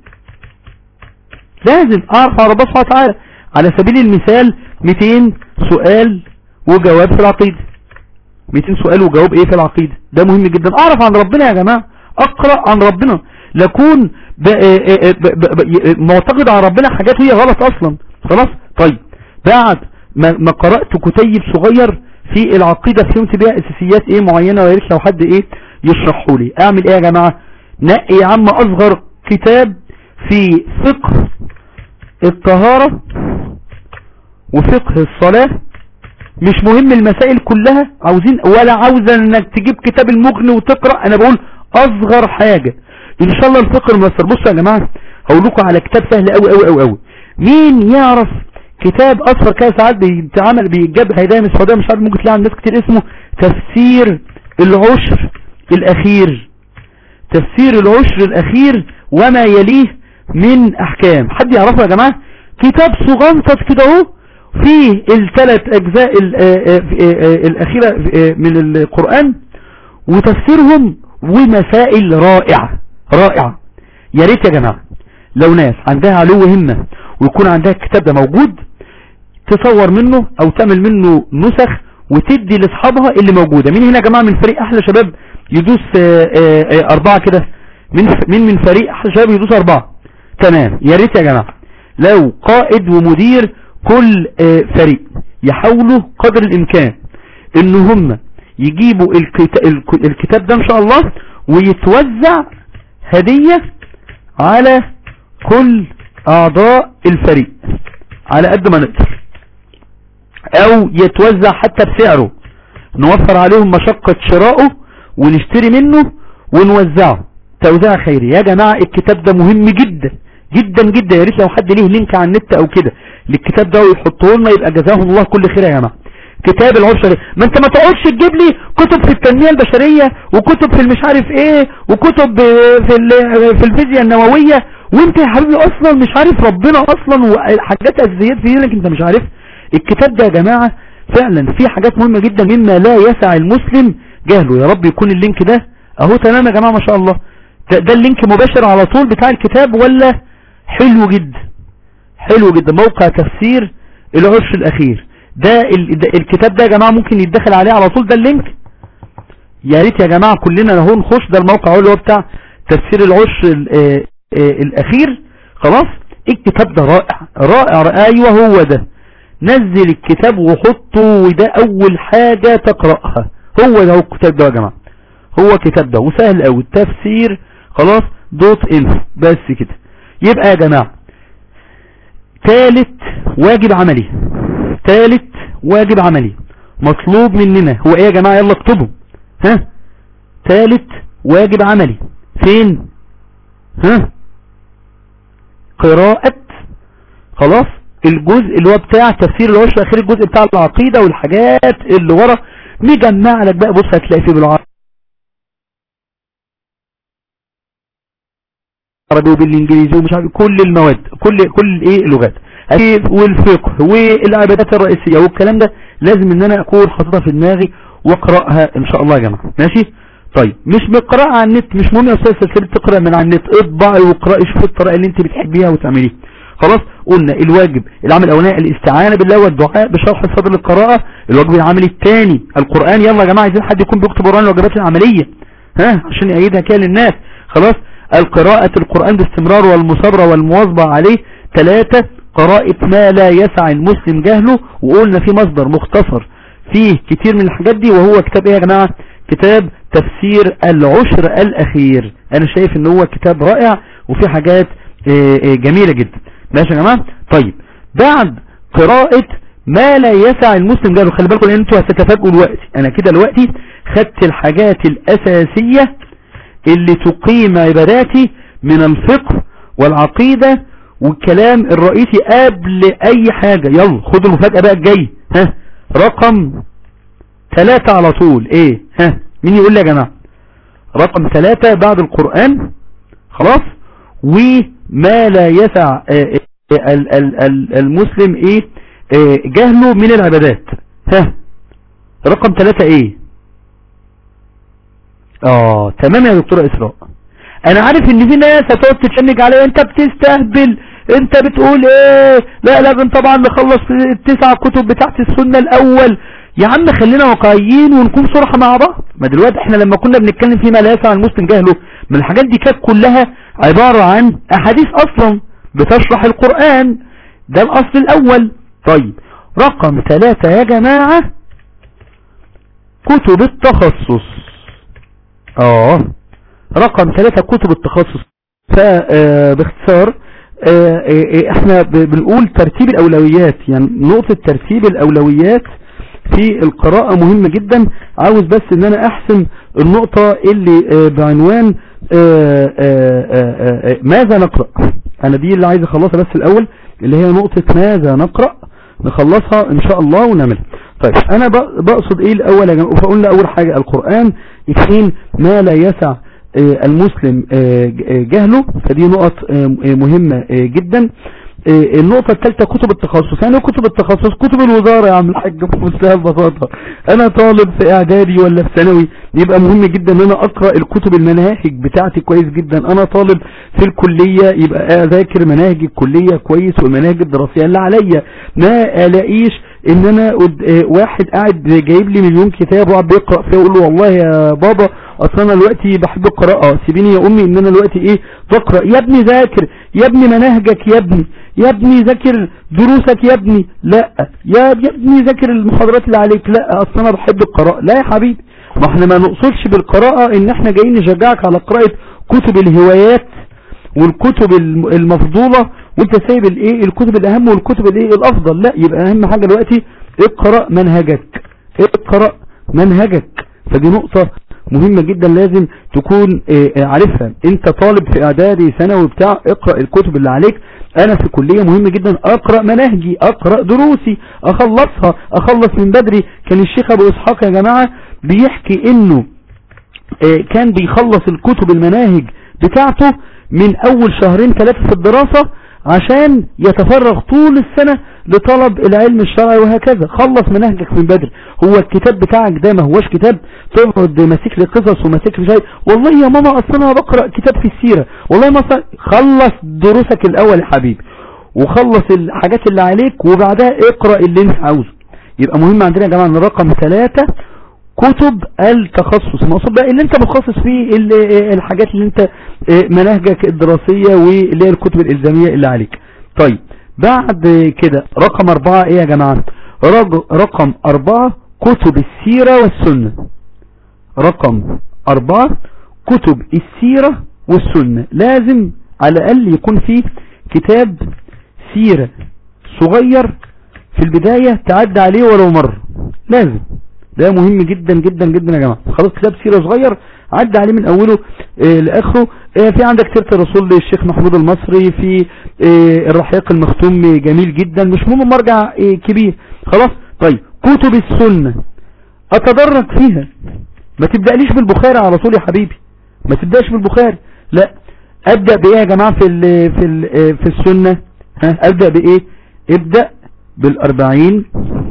لازم اعرف على ربنا سبحانه وتعالى على سبيل المثال 200 سؤال وجواب في العقيدة 200 سؤال وجواب ايه في العقيدة ده مهم جدا اعرف عن ربنا يا جماعة اقرأ عن ربنا لكون ب- آه، آه، ب- ب- ب- معتقد عن ربنا حاجات هي غلط اصلا خلاص طيب بعد ما ما قرأت كتيب صغير في العقيدة فهمت بيها اساسيات ايه معينة ويا ريت لو حد ايه يشرحه لي اعمل ايه يا جماعة نقي يا عم اصغر كتاب في فقه الطهارة وفقه الصلاة مش مهم المسائل كلها عاوزين ولا عاوزة انك تجيب كتاب المغني وتقرأ انا بقول اصغر حاجة ان شاء الله الفقه الميسر بصوا يا جماعة هقول لكم على كتاب سهل قوي قوي قوي قوي مين يعرف كتاب اصغر كده ساعات بيتعمل بيتجاب هيدايا من السعودية مش عارف ممكن تلاقي عند ناس كتير اسمه تفسير العشر الاخير تفسير العشر الاخير وما يليه من احكام حد يعرفه يا جماعة كتاب صغنطط كده اهو فيه الثلاث اجزاء ال- آه، آه، آه، الاخيرة آه، من القرآن وتفسيرهم ومسائل رائعة رائعة يا ريت يا جماعة لو ناس عندها علو همة ويكون عندها الكتاب ده موجود تصور منه او تعمل منه نسخ وتدي لاصحابها اللي موجودة مين هنا يا جماعة من فريق احلى شباب يدوس آه، آه، آه، اربعة كده من مين من فريق احلى شباب يدوس اربعة تمام يا ريت يا جماعة لو قائد ومدير كل آه، فريق يحاولوا قدر الامكان ان هم يجيبوا الكت- الك- الكتاب ده ان شاء الله ويتوزع هدية على كل اعضاء الفريق على قد ما نقدر او يتوزع حتى بسعره نوفر عليهم مشقة شرائه ونشتري منه ونوزعه توزيع خيري يا جماعة الكتاب ده مهم جدا جدا جدا يا ريت لو حد ليه لينك على النت او كده للكتاب ده ويحطه لنا يبقى جزاهم الله كل خير يا جماعة كتاب العشر ما انت ما تقعدش تجيب لي كتب في التنمية البشرية وكتب في المش عارف ايه وكتب آه، في ال- في الفيزياء النووية وانت يا حبيبي اصلا مش عارف ربنا اصلا وحاجات اساسيات في دينك انت مش عارف الكتاب ده يا جماعة فعلا فيه حاجات مهمة جدا مما لا يسع المسلم جهله يا رب يكون اللينك ده اهو تمام يا جماعة ما شاء الله ده, ده اللينك مباشر على طول بتاع الكتاب ولا حلو جدا حلو جدا موقع تفسير العرش الاخير ده, ال... ده الكتاب ده يا جماعة ممكن يتدخل عليه على طول ده اللينك يا ريت يا جماعة كلنا اهو نخش ده الموقع اهو اللي هو بتاع تفسير العرش ال... آه، آه، الاخير خلاص الكتاب ده رائع رائع رائع. ايوه هو ده نزل الكتاب وحطه وده اول حاجة تقرأها هو ده هو الكتاب ده يا جماعة هو كتاب ده وسهل قوي التفسير خلاص دوت انفو بس كده يبقى يا جماعة ثالث واجب عملي ثالث واجب عملي مطلوب مننا هو ايه يا جماعة يلا اكتبوا ها ثالث واجب عملي فين ها قراءة خلاص الجزء اللي هو بتاع تفسير العشر الاخير الجزء بتاع العقيدة والحاجات اللي ورا مجمع لك بقى بص هتلاقي فيه بالعربي بالعربي وبالانجليزي ومش عارف كل المواد كل كل ايه اللغات والفقه والعبادات الرئيسية والكلام ده لازم ان انا اكون حاططها في دماغي واقراها ان شاء الله يا جماعة ماشي طيب مش بقراءة على النت مش مهم يا استاذ سلسلة تقرا من على النت اطبعي واقراي شوف الطريقة اللي انت بتحبيها وتعمليها خلاص قلنا الواجب العمل الاولاني الاستعانة بالله والدعاء بشرح صدر القراءة الواجب العملي الثاني القرآن يلا يا جماعة عايزين حد يكون بيكتب قرآن الواجبات العملية ها عشان يأيدها كده للناس خلاص القراءة القرآن باستمرار والمصابرة والمواظبة عليه ثلاثة قراءة ما لا يسع المسلم جهله وقلنا في مصدر مختصر فيه كتير من الحاجات دي وهو كتاب ايه يا جماعة كتاب تفسير العشر الاخير انا شايف ان هو كتاب رائع وفي حاجات آه، آه، جميلة جدا ماشي يا جماعة طيب بعد قراءة ما لا يسع المسلم جهله خلي بالكم لان انتوا هتتفاجئوا دلوقتي انا كده دلوقتي خدت الحاجات الاساسية اللي تقيم عباداتي من الفقه والعقيدة والكلام الرئيسي قبل اي حاجة يلا خدوا المفاجأة بقى الجاي ها رقم ثلاثة على طول ايه ها مين يقول لي يا جماعة رقم ثلاثة بعد القرآن خلاص وما لا يسع آه، آه، ال- ال- ال- المسلم ايه آه، جهله من العبادات ها رقم ثلاثة ايه اه تمام يا دكتورة اسراء انا عارف ان في ناس هتقعد تتشنج عليا انت بتستهبل انت بتقول ايه لا لازم طبعا نخلص التسع كتب بتاعت السنة الاول يا عم خلينا واقعيين ونكون صراحة مع بعض ما دلوقتي احنا لما كنا بنتكلم فيما لا يسع المسلم جهله من الحاجات دي كانت كلها عبارة عن احاديث اصلا بتشرح القرآن ده الاصل الاول طيب رقم ثلاثة يا جماعة كتب التخصص اه رقم ثلاثة كتب التخصص فباختصار احنا بنقول ترتيب الاولويات يعني نقطة ترتيب الاولويات في القراءة مهمة جدا عاوز بس ان انا احسم النقطة اللي بعنوان ماذا نقرأ انا دي اللي عايز اخلصها بس الاول اللي هي نقطة ماذا نقرأ نخلصها ان شاء الله ونعملها طيب انا بقصد ايه الاول يا جماعه فقلنا اول حاجة القرآن اثنين ما لا يسع المسلم جهله فدي نقط مهمة جدا النقطة الثالثة كتب التخصص يعني كتب التخصص كتب الوزارة يا عم الحاج بمنتهى البساطة انا طالب في اعدادي ولا في ثانوي يبقى مهم جدا ان انا اقرأ الكتب المناهج بتاعتي كويس جدا انا طالب في الكلية يبقى اذاكر مناهج الكلية كويس والمناهج الدراسية اللي عليا ما الاقيش ان انا واحد قاعد جايب لي مليون كتاب وقاعد بيقرأ فيه اقول له والله يا بابا اصل انا دلوقتي بحب القراءة سيبيني يا امي ان انا دلوقتي ايه بقرأ يا ابني ذاكر يا ابني مناهجك يا ابني يا ابني ذاكر دروسك يا ابني لا يا يا ابني ذاكر المحاضرات اللي عليك لا اصل انا بحب القراءة لا يا حبيبي ما احنا ما نقصدش بالقراءة ان احنا جايين نشجعك على قراءة كتب الهوايات والكتب المفضولة وانت سايب الايه الكتب الاهم والكتب الايه الافضل لا يبقى اهم حاجة دلوقتي اقرأ منهجك اقرأ منهجك فدي نقطة مهمة جدا لازم تكون عارفها انت طالب في اعدادي ثانوي بتاع اقرأ الكتب اللي عليك انا في كلية مهم جدا اقرأ مناهجي اقرأ دروسي اخلصها اخلص من بدري كان الشيخ ابو اسحاق يا جماعة بيحكي انه كان بيخلص الكتب المناهج بتاعته من اول شهرين ثلاثة في الدراسة عشان يتفرغ طول السنة لطلب العلم الشرعي وهكذا خلص منهجك من بدري هو الكتاب بتاعك ده ما هوش كتاب تقعد ماسك لي قصص وماسك لي شيء والله يا ماما اصلا انا بقرا كتاب في السيره والله ما خلص دروسك الاول يا حبيبي وخلص الحاجات اللي عليك وبعدها اقرا اللي انت عاوزه يبقى مهم عندنا يا جماعه ان رقم ثلاثة كتب التخصص المقصود بقى اللي انت متخصص فيه الحاجات اللي انت مناهجك الدراسية واللي هي الكتب الالزامية اللي عليك طيب بعد كده رقم اربعة ايه يا جماعة رقم اربعة كتب السيرة والسنة رقم اربعة كتب السيرة والسنة لازم على الاقل يكون فيه كتاب سيرة صغير في البداية تعدى عليه ولو مرة لازم ده مهم جدا جدا جدا يا جماعة خلاص كتاب سيرة صغير عدى عليه من اوله آه لاخره آه في عندك سيرة الرسول للشيخ محمود المصري في آه الرحيق المختوم جميل جدا مش مهم مرجع كبير خلاص طيب كتب السنة اتدرج فيها ما تبدأليش بالبخاري على طول يا حبيبي ما تبدأش بالبخاري لا ابدأ بايه يا جماعة في ال في ال في السنة ها ابدأ بايه ابدأ بالاربعين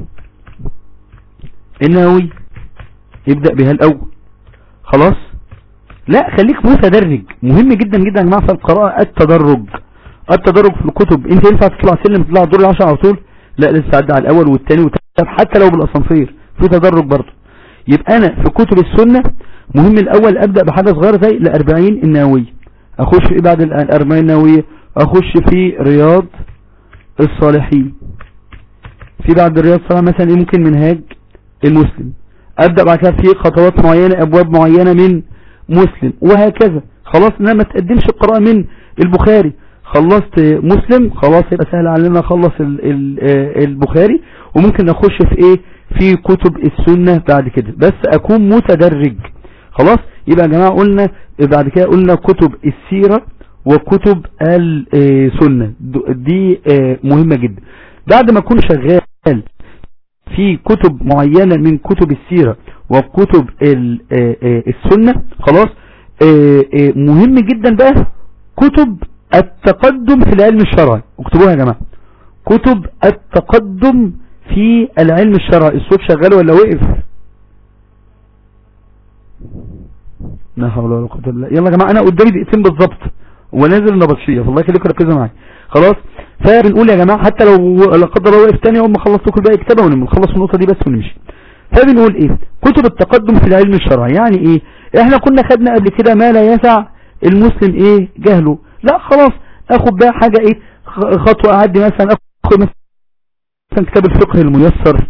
النووي ابدأ بها الاول خلاص لا خليك متدرج مهم جدا جدا يا جماعه في القراءه التدرج التدرج في الكتب انت ينفع تطلع سلم تطلع الدور العشرة على طول لا لسه عدى على الاول والثاني والثالث حتى لو بالاسانسير في تدرج برضه يبقى انا في كتب السنه مهم الاول ابدا بحاجه صغيره زي ال40 النوويه اخش في ايه بعد ال40 النوويه اخش في رياض الصالحين في بعد رياض الصالحين مثلا ايه ممكن منهاج المسلم ابدأ بعد كده في خطوات معينة ابواب معينة من مسلم وهكذا خلاص انا ما تقدمش القراءة من البخاري خلصت مسلم خلاص يبقى سهل علينا اخلص البخاري وممكن اخش في ايه في كتب السنة بعد كده بس اكون متدرج خلاص يبقى يا جماعة قلنا بعد كده قلنا كتب السيرة وكتب السنة دي مهمة جدا بعد ما اكون شغال في كتب معينة من كتب السيرة وكتب السنة خلاص مهم جدا بقى كتب التقدم في العلم الشرعي اكتبوها يا جماعة كتب التقدم في العلم الشرعي الصوت شغال ولا وقف لا حول ولا قوه الا بالله يلا يا جماعه انا قدامي دقيقتين بالظبط ونازل النبطشيه فالله يخليكم ركزوا معايا خلاص فبنقول يا جماعه حتى لو لا قدر الله وقف تاني اول ما خلصت كل باقي كتابه ونخلص النقطه دي بس ونمشي فبنقول ايه كتب التقدم في العلم الشرعي يعني ايه احنا كنا خدنا قبل كده ما لا يسع المسلم ايه جهله لا خلاص اخد بقى حاجه ايه خ- خطوه اعدي مثلا اخد مثلا كتاب الفقه الميسر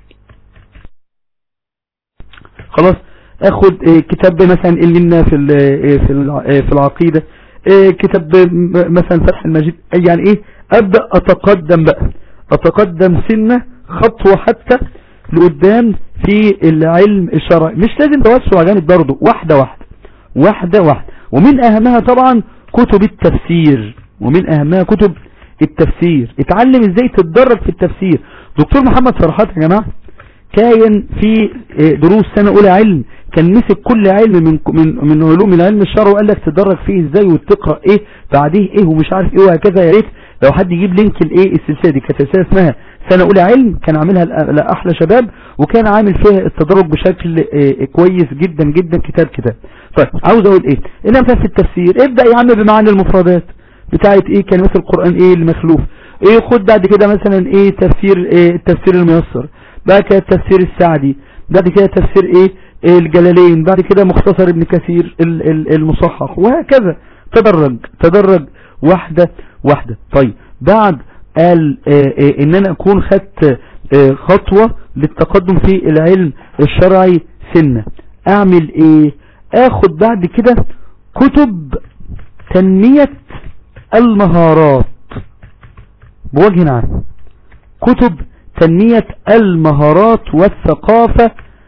خلاص اخد إيه كتاب مثلا اللي لنا في ال- إيه في الع- إيه في العقيدة إيه كتاب م- مثلا فتح المجيد يعني ايه ابدأ اتقدم بقى اتقدم سنة خطوة حتى لقدام في العلم الشرعي مش لازم توسع جامد برضه واحدة واحدة واحدة واحدة ومن اهمها طبعا كتب التفسير ومن اهمها كتب التفسير اتعلم ازاي تتدرج في التفسير دكتور محمد فرحات يا جماعة كان في دروس سنة اولى علم كان مسك كل علم من من من علوم العلم الشرعي وقال لك تدرج فيه ازاي وتقرا ايه بعديه ايه ومش عارف ايه وهكذا يا ريت لو حد يجيب لينك الايه السلسله دي كانت سلسله اسمها سنه اولى علم كان عاملها لأ- لاحلى شباب وكان عامل فيها التدرج بشكل آه، كويس جدا جدا كتاب كتاب طيب عاوز اقول ايه انما مثلا في التفسير ابدا يا عم بمعاني المفردات بتاعت ايه كلمات القران ايه المخلوف ايه خد بعد كده مثلا ايه تفسير ايه التفسير الميسر بعد كده التفسير السعدي بعد كده تفسير ايه إيه الجلالين بعد كده مختصر ابن كثير ال- ال- المصحح وهكذا تدرج تدرج واحدة واحدة طيب بعد قال آه، آه، ان انا اكون خدت آه، خطوة للتقدم في العلم الشرعي سنة اعمل ايه اخد بعد كده كتب تنمية المهارات بوجه عام كتب تنمية المهارات والثقافة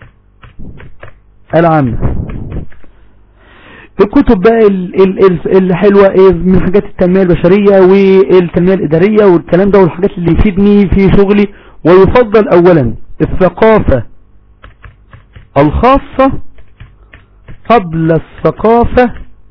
العامة الكتب بقى ال- ال- ال- الحلوة ايه من حاجات التنمية البشرية والتنمية الإدارية والكلام ده والحاجات اللي يفيدني في شغلي ويفضل أولا الثقافة الخاصة قبل الثقافة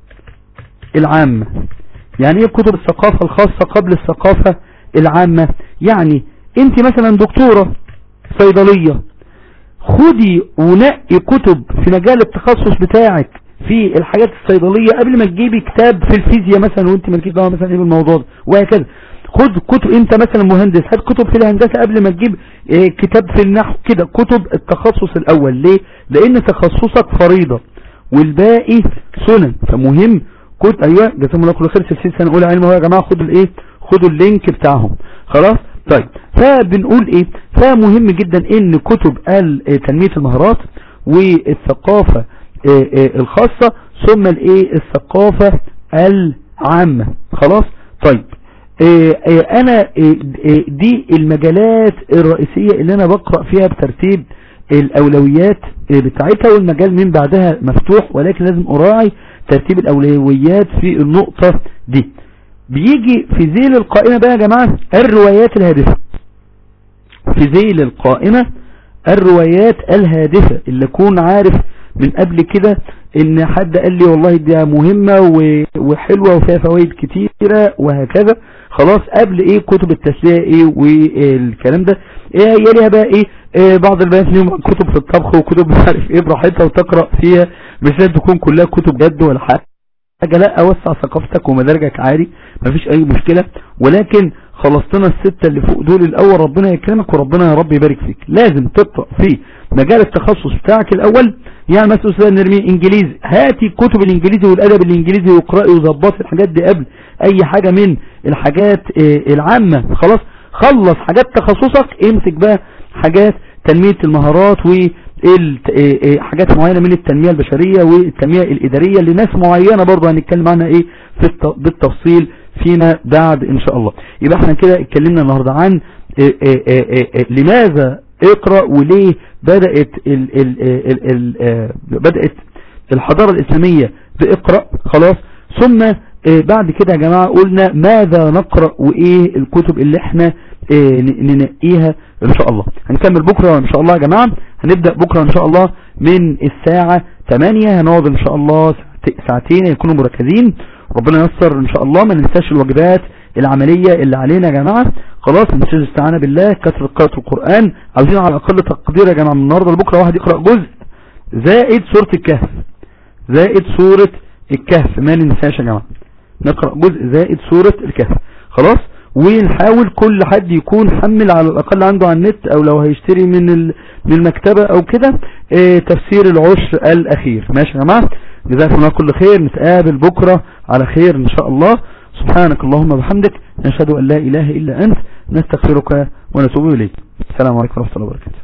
العامة يعني ايه كتب الثقافة الخاصة قبل الثقافة العامة يعني انت مثلا دكتورة صيدلية خدي ونقي كتب في مجال التخصص بتاعك في الحاجات الصيدلية قبل ما تجيبي كتاب في الفيزياء مثلا وانت مالكيش دعوه مثلا ايه بالموضوع ده وهكذا خد كتب انت مثلا مهندس هات كتب في الهندسة قبل ما تجيب اه كتاب في النحو كده كتب التخصص الاول ليه لان تخصصك فريضة والباقي سنن فمهم كنت ايوه جزاكم الله كل خير سلسله سنه اولى علم اهو يا جماعه خدوا الايه خدوا اللينك بتاعهم خلاص طيب فبنقول ايه فمهم جدا ان كتب ال- آه، تنميه المهارات والثقافه آه، آه، الخاصه ثم الايه الثقافه العامه خلاص طيب آه، آه، انا آه، آه، دي المجالات الرئيسيه اللي انا بقرا فيها بترتيب الاولويات آه، بتاعتها والمجال من بعدها مفتوح ولكن لازم اراعي ترتيب الاولويات في النقطة دي بيجي في ذيل القائمة بقى يا جماعة الروايات الهادفة في ذيل القائمة الروايات الهادفة اللي اكون عارف من قبل كده ان حد قال لي والله دي مهمة و- وحلوة وفيها فوائد كتيرة وهكذا خلاص قبل ايه كتب التسلية ايه والكلام ده ايه هي ليها بقى ايه, إيه بعض البنات ليهم كتب في الطبخ وكتب مش عارف ايه براحتها وتقرأ فيها مش لازم تكون كلها كتب جد ولا حاجة حاجة لا اوسع ثقافتك ومدارجك عالي مفيش اي مشكلة ولكن خلصتنا الستة اللي فوق دول الاول ربنا يكرمك وربنا يا رب يبارك فيك لازم تقرأ في مجال التخصص بتاعك الاول يعني مثلا استاذ نرمي انجليزي هاتي كتب الانجليزي والادب الانجليزي واقرأي وظبطي الحاجات دي قبل اي حاجة من الحاجات آه، العامة خلاص خلص حاجات تخصصك امسك بقى حاجات تنمية المهارات وحاجات معينة من التنمية البشرية والتنمية الإدارية لناس معينة برضو هنتكلم عنها ايه في الت- بالتفصيل فيما بعد ان شاء الله يبقى احنا كده اتكلمنا النهاردة عن إيه إيه إيه إيه لماذا اقرأ وليه بدأت ال ال ال ال آه، بدأت الحضارة الإسلامية بإقرأ خلاص ثم آه، بعد كده يا جماعة قلنا ماذا نقرأ وإيه الكتب اللي احنا آه، ن- ننقيها إن شاء الله هنكمل بكرة إن شاء الله يا جماعة هنبدأ بكرة إن شاء الله من الساعة 8 هنقعد إن شاء الله ساعت- ساعتين يكونوا مركزين ربنا ييسر إن شاء الله ما ننساش الواجبات العملية اللي علينا يا جماعة خلاص ما ننساش استعانة بالله كثرة قراءة القرآن عاوزين على الأقل تقدير يا جماعة من النهاردة لبكرة واحد يقرأ جزء زائد سورة الكهف زائد سورة الكهف ما ننساش يا جماعة نقرأ جزء زائد سورة الكهف خلاص ونحاول كل حد يكون حمل على الأقل عنده على النت أو لو هيشتري من ال- من المكتبة أو كده اه تفسير العشر الأخير ماشي يا جماعة جزاكم الله كل خير نتقابل بكرة على خير إن شاء الله سبحانك اللهم وبحمدك نشهد أن لا إله إلا أنت نستغفرك ونتوب إليك السلام عليكم ورحمة الله وبركاته